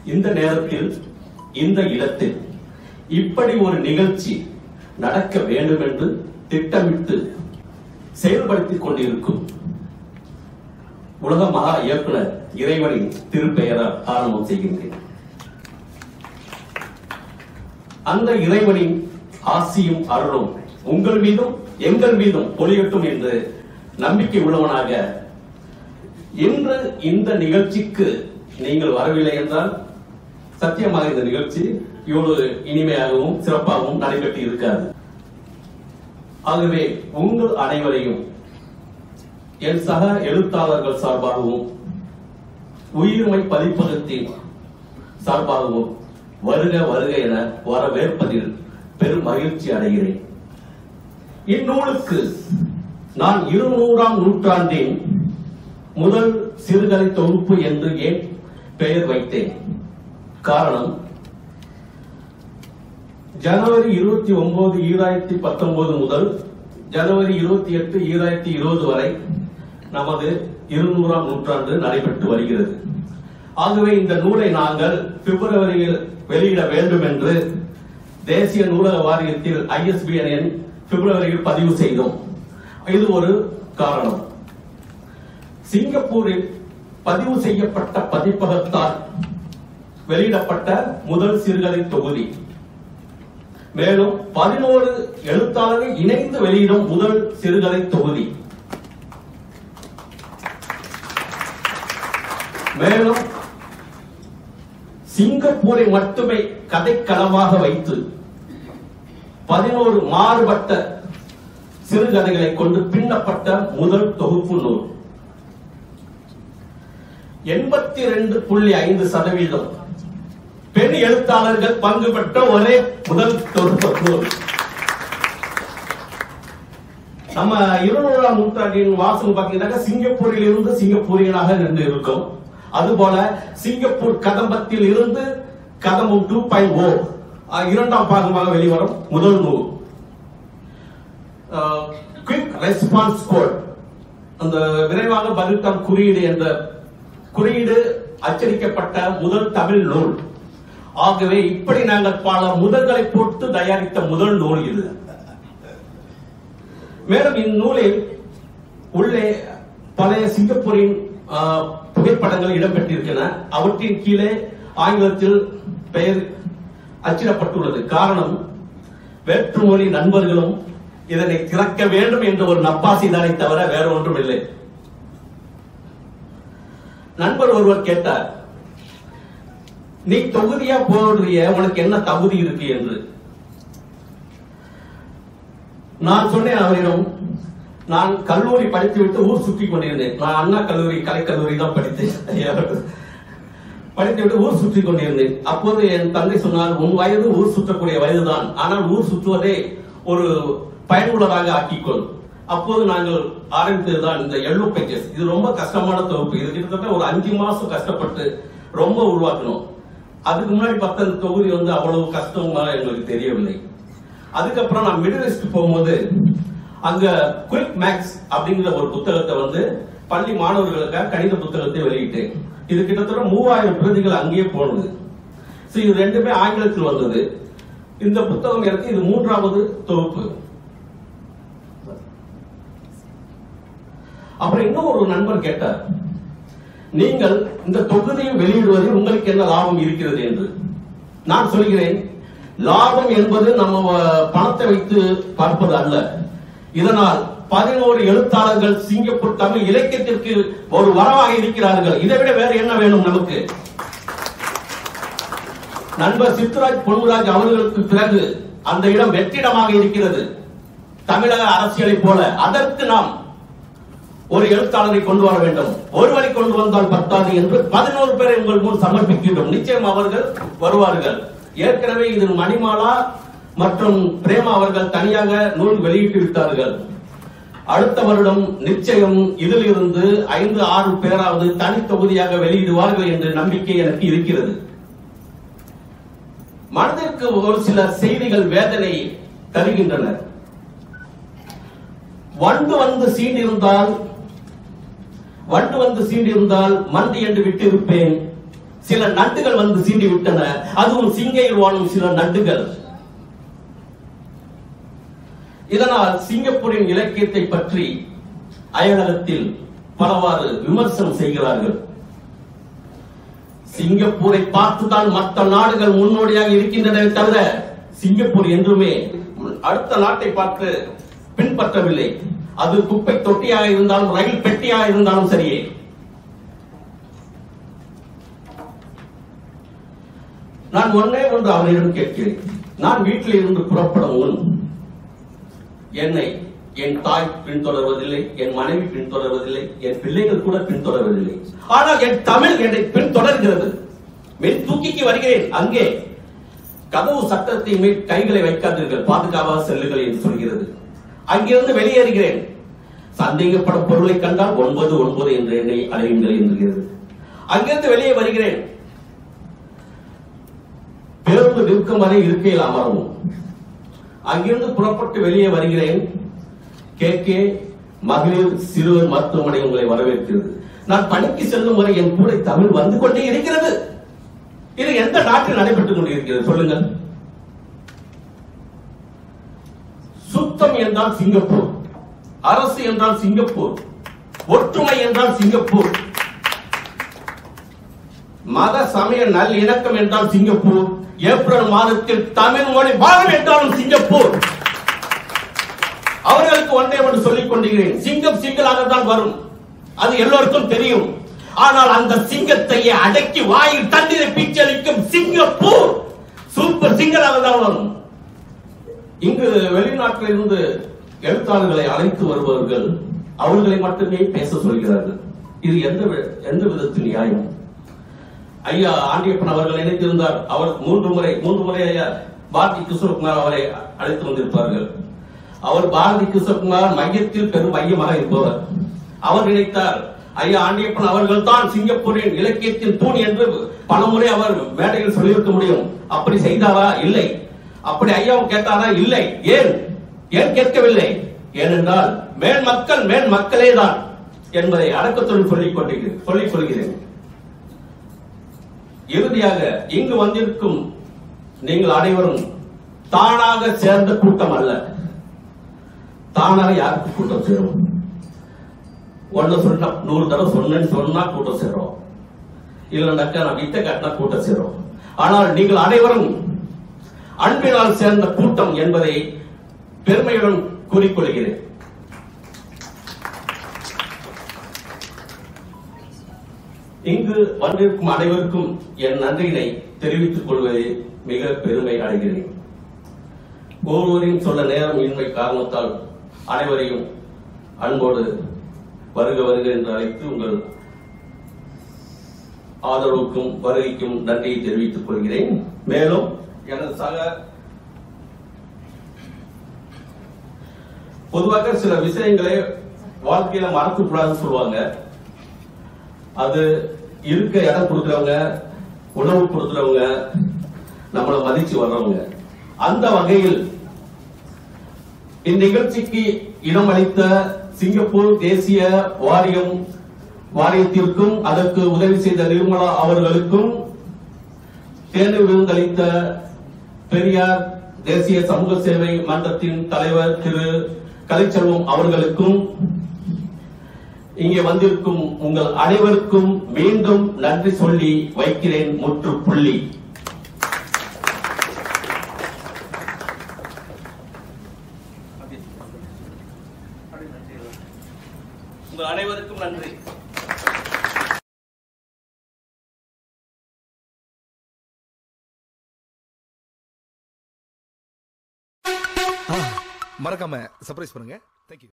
இந்த நேரத்தில் இந்த இடத்தில் இப்படி ஒரு நிகழ்ச்சி நடக்க வேண்டும் என்று திட்டமிட்டு செயல்படுத்திக் கொண்டிருக்கும் உலக மகா இயக்குனர் இறைவனின் திருப்பெயரால் ஆரம்பம் செய்கின்றேன் அந்த இறைவனின் ஆசியும் அருளும் உங்கள் மீதும் எங்கள் மீதும் பொழியட்டும் என்று நம்பிக்கை உள்ளவனாக இன்று இந்த நிகழ்ச்சிக்கு நீங்கள் வரவில்லை என்றால் சத்தியமாக இந்த நிகழ்ச்சி இவ்வளவு இனிமையாகவும் சிறப்பாகவும் நடைபெற்று இருக்காது ஆகவே உங்கள் அனைவரையும் என் சக எழுத்தாளர்கள் சார்பாகவும் உயிர்மை பதிப்பகத்தின் சார்பாகவும் வருக வருக என வரவேற்பதில் பெரும் மகிழ்ச்சி அடைகிறேன் இந்நூலுக்கு நான் இருநூறாம் நூற்றாண்டின் முதல் சிறுகதை தொகுப்பு என்று ஏன் பெயர் வைத்தேன் காரணம் ஜனவரி இருபத்தி ஒன்பது ஈராயிரத்தி பத்தொன்பது முதல் ஜனவரி இருபத்தி எட்டு ஈராயிரத்தி இருபது வரை நமது இருநூறாம் நூற்றாண்டு நடைபெற்று வருகிறது ஆகவே இந்த நூலை நாங்கள் பிப்ரவரியில் வெளியிட வேண்டும் என்று தேசிய நூலக வாரியத்தில் ஐஎஸ்பிஎன் பிப்ரவரியில் பதிவு செய்தோம் இது ஒரு காரணம் சிங்கப்பூரில் பதிவு செய்யப்பட்ட பதிப்பகத்தால் வெளியிடப்பட்ட முதல் சிறுகதை தொகுதி மேலும் பதினோரு எழுத்தாளர்கள் இணைந்து வெளியிடும் முதல் சிறுகதை தொகுதி மேலும் சிங்கப்பூரை மட்டுமே கதைக்களமாக வைத்து பதினோரு மாறுபட்ட சிறுகதைகளை கொண்டு பின்னப்பட்ட முதல் தொகுப்பு நூல் எண்பத்தி ரெண்டு புள்ளி ஐந்து சதவீதம் பெண் எழுத்தாளர்கள் பங்கு பெற்ற ஒரே முதல் தொகுப்பு நூல் நம்ம இருநூறாம் நூற்றாண்டின் வாசல் பாத்தீங்கன்னா சிங்கப்பூரில் இருந்து சிங்கப்பூரியனாக நின்று இருக்கும் அதுபோல சிங்கப்பூர் கதம்பத்தில் இருந்து கதம்பம் டூ பாயிண்ட் ஓ இரண்டாம் பாகமாக வெளிவரும் முதல் நூல் குவிக் ரெஸ்பான்ஸ் கோட் அந்த விரைவாக பதில்தான் குறியீடு என்ற குறியீடு அச்சடிக்கப்பட்ட முதல் தமிழ் நூல் ஆகவே இப்படி நாங்கள் பல முதல்களை போட்டு தயாரித்த முதல் நூல் இது மேலும் இந்நூலில் உள்ளே பழைய சிங்கப்பூரின் ஆ, புகைப்படங்கள் இடம்பெற்றிருக்கின்றன அவற்றின் கீழே ஆங்கிலத்தில் பெயர் அச்சிடப்பட்டுள்ளது காரணம் வேற்றுமொழி நண்பர்களும் இதனை திறக்க வேண்டும் என்ற ஒரு நப்பாசி தானே தவிர வேற ஒன்றும் இல்லை நண்பர் ஒருவர் கேட்டார் நீ தொகுதியா போடுறிய உனக்கு என்ன தகுதி இருக்கு என்று நான் சொன்னேன் அவரிடம் நான் கல்லூரி படித்துவிட்டு ஊர் சுற்றி கொண்டிருந்தேன் நான் அண்ணா கல்லூரி கலைக்கல்லூரி தான் படித்தேன் படித்துவிட்டு ஊர் சுற்றி கொண்டிருந்தேன் அப்போது என் தந்தை சொன்னார் உன் வயது ஊர் சுற்றக்கூடிய வயதுதான் ஆனால் ஊர் சுற்றுவதே ஒரு பயனுள்ளதாக ஆக்கிக்கொள் அப்போது நாங்கள் ஆரம்பித்ததுதான் இந்த எல்லோ பேஜஸ் இது ரொம்ப கஷ்டமான தொகுப்பு இது கிட்டத்தட்ட ஒரு அஞ்சு மாசம் கஷ்டப்பட்டு ரொம்ப உருவாக்கணும் அதுக்கு முன்னாடி பத்து தொகுதி வந்து அவ்வளவு கஷ்டமா எங்களுக்கு தெரியவில்லை அதுக்கப்புறம் நான் மிடில் ஈஸ்ட் போகும்போது அங்க குயிக் மேக்ஸ் அப்படிங்கிற ஒரு புத்தகத்தை வந்து பள்ளி மாணவர்களுக்காக கணித புத்தகத்தை வெளியிட்டேன் இது கிட்டத்தட்ட மூவாயிரம் பிரதிகள் அங்கேயே போனது So, இது ரெண்டுமே ஆங்கிலத்தில் வந்தது இந்த புத்தகம் எனக்கு இது மூன்றாவது தொகுப்பு அப்புறம் இன்னும் ஒரு நண்பர் கேட்டார் நீங்கள் இந்த தொகுதியை வெளியிடுவதில் உங்களுக்கு என்ன லாபம் இருக்கிறது என்று நான் சொல்கிறேன் லாபம் என்பது நம்ம அஹ், பணத்தை வைத்து பார்ப்பது அல்ல இதனால் பதினோரு எழுத்தாளர்கள் சிங்கப்பூர் தமிழ் இலக்கியத்திற்கு ஒரு வரவாக இருக்கிறார்கள் இதை விட வேற என்ன வேணும் நமக்கு நண்பர் சித்துராஜ் பொன்முராஜ் அவர்களுக்கு பிறகு அந்த இடம் வெற்றிடமாக இருக்கிறது தமிழக அரசியலை போல அதற்கு நாம் ஒரு எழுத்தாளரை கொண்டு வர வேண்டும் ஒருவரை கொண்டு வந்தால் பத்தாது என்று பதினோரு பேரை உங்கள் முன் சமர்ப்பிக்கின்றோம் நிச்சயம் அவர்கள் வருவார்கள் ஏற்கனவே இதில் மணிமாலா மற்றும் பிரேமா அவர்கள் தனியாக நூல் வெளியிட்டு விட்டார்கள் அடுத்த வருடம் நிச்சயம் இதில் இருந்து ஐந்து ஆறு பேராவது தனி தொகுதியாக வெளியிடுவார்கள் என்ற நம்பிக்கை எனக்கு இருக்கிறது மனதிற்கு ஒரு சில செய்திகள் வேதனை தருகின்றன வண்டு வந்து சீண்டிருந்தால் வண்டு வந்து சீண்டிருந்தால் மண்டி என்று விட்டிருப்பேன் சில நண்டுகள் வந்து சீண்டி விட்டன அதுவும் சிங்கையில் வாழும் சில நண்டுகள் இதனால் சிங்கப்பூரின் இலக்கியத்தை பற்றி அயலகத்தில் பலவாறு விமர்சனம் செய்கிறார்கள் சிங்கப்பூரை பார்த்துதான் மற்ற நாடுகள் முன்னோடியாக இருக்கின்றன தவிர சிங்கப்பூர் என்றுமே அடுத்த நாட்டை பார்த்து பின்பற்றவில்லை அது குப்பை தொட்டியாக இருந்தாலும் ரயில் பெட்டியாக இருந்தாலும் சரியே நான் ஒன்னே ஒன்று அவரிடம் கேட்கிறேன் நான் வீட்டில் இருந்து புறப்படும் முன் என்னை என் தாய் பின்தொடர்வதில்லை என் மனைவி பின்தொடர்வதில்லை என் பிள்ளைகள் கூட பின்தொடர்வதில்லை ஆனால் என் தமிழ் என்னை பின்தொடர்கிறது மேல் தூக்கிக்கு வருகிறேன் அங்கே கதவு சட்டத்தை மேல் கைகளை வைக்காதீர்கள் பாதுகாப்பாக செல்லுங்கள் என்று சொல்கிறது அங்கிருந்து வெளியேறுகிறேன் சந்தேகப்படும் பொருளை கண்டால் ஒன்பது ஒன்பது என்று என்னை அடையுங்கள் என்கிறது அங்கிருந்து வெளியே வருகிறேன் பேருந்து நிற்கும் வரை இருக்கையில் அமரவும் அங்கிருந்து புறப்பட்டு வெளியே வருகிறேன் கே கே மகளிர் சிறுவர் மருத்துவமனை உங்களை வரவேற்கிறது நான் பணிக்கு செல்லும் வரை என் கூட தமிழ் வந்து கொண்டே இருக்கிறது இது எந்த நாட்டில் நடைபெற்றுக் கொண்டிருக்கிறது சொல்லுங்கள் சுத்தம் என்றால் சிங்கப்பூர் அரசு என்றால் சிங்கப்பூர் ஒற்றுமை என்றால் சிங்கப்பூர் மத சமய நல்லிணக்கம் என்றால் சிங்கப்பூர் ஏப்ரல் மாதத்தில் தமிழ் மொழி வாழும் என்றாலும் சிங்கப்பூர் அவர்களுக்கு ஒன்றே ஒன்று சொல்லிக் கொண்டிருக்கிறேன் சிங்கம் சிங்களாக தான் வரும் அது எல்லோருக்கும் தெரியும் ஆனால் அந்த சிங்கத்தையே அடக்கி வாயில் தண்ணீரை பீச்சளிக்கும் சிங்கப்பூர் சூப்பர் சிங்களாக தான் வரும் இங்கு வெளிநாட்டில் இருந்து எழுத்தாளர்களை அழைத்து வருபவர்கள் அவர்களை மட்டுமே பேச சொல்கிறார்கள் இது எந்த வி- எந்த விதத்தில் நியாயம் ஐயா ஆண்டியப்பன் அவர்கள் நினைத்திருந்தார் அவர் மூன்று முறை மூன்று முறை ஐயா பாரதி கிஷோர்குமார் அவரை அழைத்து வந்திருப்பார்கள் அவர் பாரதி கிஷோர்குமார் மையத்தில் பெரும் மையமாக இருப்பவர் அவர் நினைத்தார் ஐயா ஆண்டியப்பன் அவர்கள் தான் சிங்கப்பூரின் இலக்கியத்தின் தூண் என்று பலமுறை அவர் மேடையில் சொல்லியிருக்க முடியும் அப்படி செய்தாரா இல்லை அப்படி ஐயாவும் கேட்டாரா இல்லை ஏன் ஏன் கேட்கவில்லை ஏனென்றால் மேல் மக்கள் மேல் மக்களே தான் என்பதை அடக்கத்துடன் சொல்லிக் கொண்டிருக்கிறேன் சொல்லிக் கொள்கிறேன் இறுதியாக இங்கு வந்திருக்கும் நீங்கள் அனைவரும் தானாக சேர்ந்த கூட்டம் அல்ல தானாக யாருக்கு கூட்டம் சேரும் ஒண்ணு சொன்னா நூறு தடவை சொன்னேன்னு சொன்னா கூட்டம் சேரும் இல்லைன்னாக்கா நான் வித்த காட்டினா கூட்டம் சேரும் ஆனால் நீங்கள் அனைவரும் அன்பினால் சேர்ந்த கூட்டம் என்பதை பெருமையுடன் கூறிக்கொள்கிறேன் இங்கு வந்திருக்கும் அனைவருக்கும் என் நன்றியினை தெரிவித்துக் கொள்வதில் மிக பெருமை அடைகிறேன் ஒவ்வொருவரையும் சொல்ல நேரம் இன்மை காரணத்தால் அனைவரையும் அன்போடு வருக வருக என்று அழைத்து உங்கள் ஆதரவுக்கும் வருகைக்கும் நன்றியை தெரிவித்துக் கொள்கிறேன் மேலும் எனது சக பொதுவாக சில விஷயங்களை வாழ்க்கையில மறக்கக்கூடாதுன்னு சொல்லுவாங்க அது இருக்க இடம் கொடுக்கறவங்க உணவு கொடுக்கறவங்க நம்மளை மதிச்சு வர்றவங்க அந்த வகையில் இந்நிகழ்ச்சிக்கு இடமளித்த சிங்கப்பூர் தேசிய வாரியம் வாரியத்திற்கும் அதற்கு உதவி செய்த நிர்மலா அவர்களுக்கும் தேர்வு விருந்தளித்த பெரியார் தேசிய சமூக சேவை மன்றத்தின் தலைவர் திரு கலைச்செல்வம் அவர்களுக்கும் இங்கே வந்திருக்கும் உங்கள் அனைவருக்கும் மீண்டும் நன்றி சொல்லி வைக்கிறேன் முற்றுப்புள்ளி உங்கள் அனைவருக்கும் நன்றி மறக்காம சர்ப்ரைஸ் பண்ணுங்க தேங்க்யூ